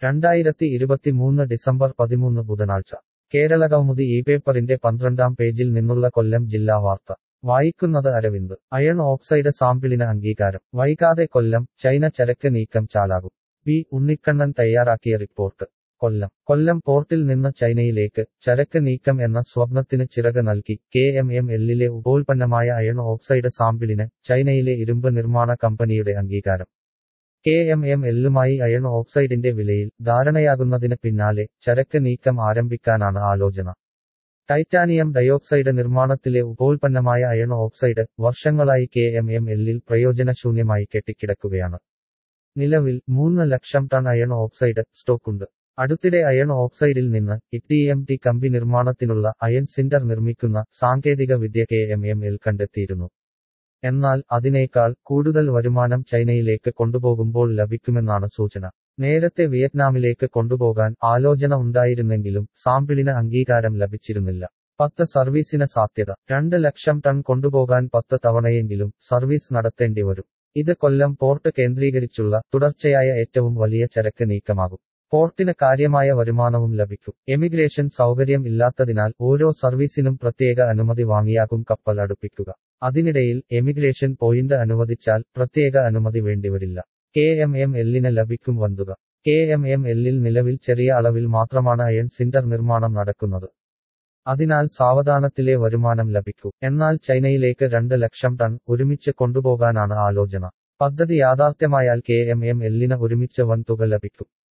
രണ്ടായിരത്തി ഇരുപത്തിമൂന്ന് ഡിസംബർ പതിമൂന്ന് ബുധനാഴ്ച കേരളകൗമുദി ഈ പേപ്പറിന്റെ പന്ത്രണ്ടാം പേജിൽ നിന്നുള്ള കൊല്ലം ജില്ലാ വാർത്ത വായിക്കുന്നത് അരവിന്ദ് അയൺ ഓക്സൈഡ് സാമ്പിളിന് അംഗീകാരം വൈകാതെ കൊല്ലം ചൈന ചരക്ക് നീക്കം ചാലാകും ബി ഉണ്ണിക്കണ്ണൻ തയ്യാറാക്കിയ റിപ്പോർട്ട് കൊല്ലം കൊല്ലം പോർട്ടിൽ നിന്ന് ചൈനയിലേക്ക് ചരക്ക് നീക്കം എന്ന സ്വപ്നത്തിന് ചിറക് നൽകി K M M എല്ലിലെ ഉപോൽപ്പന്നമായ iron oxide സാമ്പിളിന് ചൈനയിലെ ഇരുമ്പ് നിർമ്മാണ കമ്പനിയുടെ അംഗീകാരം കെ എം എം എല്ലുമായി അയൺ ഓക്സൈഡിന്റെ വിലയിൽ ധാരണയാകുന്നതിന് പിന്നാലെ ചരക്ക് നീക്കം ആരംഭിക്കാനാണ് ആലോചന ടൈറ്റാനിയം ഡയോക്സൈഡ് നിർമ്മാണത്തിലെ ഉപോൽപ്പന്നമായ അയൺ ഓക്സൈഡ് വർഷങ്ങളായി കെ എം എം എല്ലിൽ പ്രയോജനശൂന്യമായി കെട്ടിക്കിടക്കുകയാണ് നിലവിൽ മൂന്ന് ലക്ഷം ടൺ അയൺ ഓക്സൈഡ് സ്റ്റോക്കുണ്ട് അടുത്തിടെ അയൺ ഓക്സൈഡിൽ നിന്ന് ടി എം ടി കമ്പി നിർമ്മാണത്തിനുള്ള അയൺ സിൻഡർ നിർമ്മിക്കുന്ന സാങ്കേതിക വിദ്യ കെ എം എം എൽ കണ്ടെത്തിയിരുന്നു എന്നാൽ അതിനേക്കാൾ കൂടുതൽ വരുമാനം ചൈനയിലേക്ക് കൊണ്ടുപോകുമ്പോൾ ലഭിക്കുമെന്നാണ് സൂചന നേരത്തെ വിയറ്റ്നാമിലേക്ക് കൊണ്ടുപോകാൻ ആലോചന ഉണ്ടായിരുന്നെങ്കിലും സാമ്പിളിന് അംഗീകാരം ലഭിച്ചിരുന്നില്ല പത്ത് സർവീസിന് സാധ്യത രണ്ട് ലക്ഷം ടൺ കൊണ്ടുപോകാൻ പത്ത് തവണയെങ്കിലും സർവീസ് നടത്തേണ്ടി വരും ഇത് കൊല്ലം പോർട്ട് കേന്ദ്രീകരിച്ചുള്ള തുടർച്ചയായ ഏറ്റവും വലിയ ചരക്ക് നീക്കമാകും പോർട്ടിന് കാര്യമായ വരുമാനവും ലഭിക്കും എമിഗ്രേഷൻ സൗകര്യം ഇല്ലാത്തതിനാൽ ഓരോ സർവീസിനും പ്രത്യേക അനുമതി വാങ്ങിയാകും കപ്പൽ അടുപ്പിക്കുക അതിനിടയിൽ എമിഗ്രേഷൻ പോയിന്റ് അനുവദിച്ചാൽ പ്രത്യേക അനുമതി വേണ്ടിവരില്ല കെ എം എം എല്ലിന് ലഭിക്കും വന്തുക കെ എം എം എല്ലിൽ നിലവിൽ ചെറിയ അളവിൽ മാത്രമാണ് അയൺ സിൻഡർ നിർമ്മാണം നടക്കുന്നത് അതിനാൽ സാവധാനത്തിലെ വരുമാനം ലഭിക്കൂ എന്നാൽ ചൈനയിലേക്ക് രണ്ട് ലക്ഷം ടൺ ഒരുമിച്ച് കൊണ്ടുപോകാനാണ് ആലോചന പദ്ധതി യാഥാർത്ഥ്യമായാൽ കെ എം എം എല്ലിന് ഒരുമിച്ച് വൻ തുക ലഭിക്കും